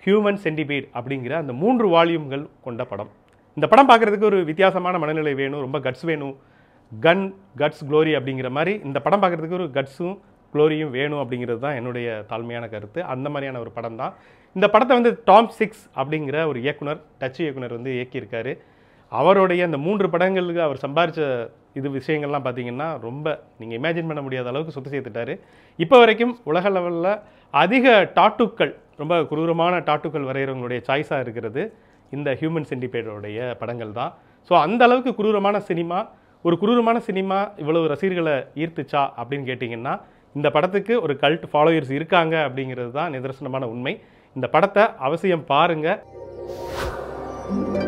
human centipede அப்படிங்கிற அந்த மூன்று வால்யூம்கள் கொண்ட படம் இந்த படம் பார்க்குறதுக்கு ஒரு வித்தியாசமான மனநிலை வேணும் ரொம்ப கட்ஸ் வேணும் கன் கட்ஸ் க்ளோரி அப்படிங்கிற மாதிரி இந்த படம் பார்க்குறதுக்கு ஒரு கட்ஸும் க்ளோரியும் வேணும் அப்படிங்கிறது தான் என்னுடைய தாழ்மையான கருத்து அந்த மாதிரியான ஒரு படம் தான் இந்த படத்தை வந்து டாம் சிக்ஸ் அப்படிங்கிற ஒரு இயக்குனர் டச் இயக்குனர் வந்து இயக்கியிருக்காரு அவருடைய அந்த மூன்று படங்களுக்கு அவர் சம்பாரிச்ச இது விஷயங்கள்லாம் பார்த்தீங்கன்னா ரொம்ப நீங்கள் இமேஜின் பண்ண முடியாத அளவுக்கு சொத்து சேர்த்துட்டாரு இப்போ வரைக்கும் உலக லெவலில் அதிக டாட்டுக்கள் ரொம்ப குரூரமான டாட்டுக்கள் வரைகிறவங்களுடைய சாய்ஸாக இருக்கிறது இந்த ஹியூமன் சென்டிபேடோடைய படங்கள் தான் ஸோ அந்த அளவுக்கு குரூரமான சினிமா ஒரு குரூரமான சினிமா இவ்வளவு ரசிகர்களை ஈர்த்துச்சா அப்படின்னு கேட்டிங்கன்னா இந்த படத்துக்கு ஒரு கல்ட் ஃபாலோயர்ஸ் இருக்காங்க அப்படிங்கிறது தான் நிதர்சனமான உண்மை இந்த படத்தை அவசியம் பாருங்கள்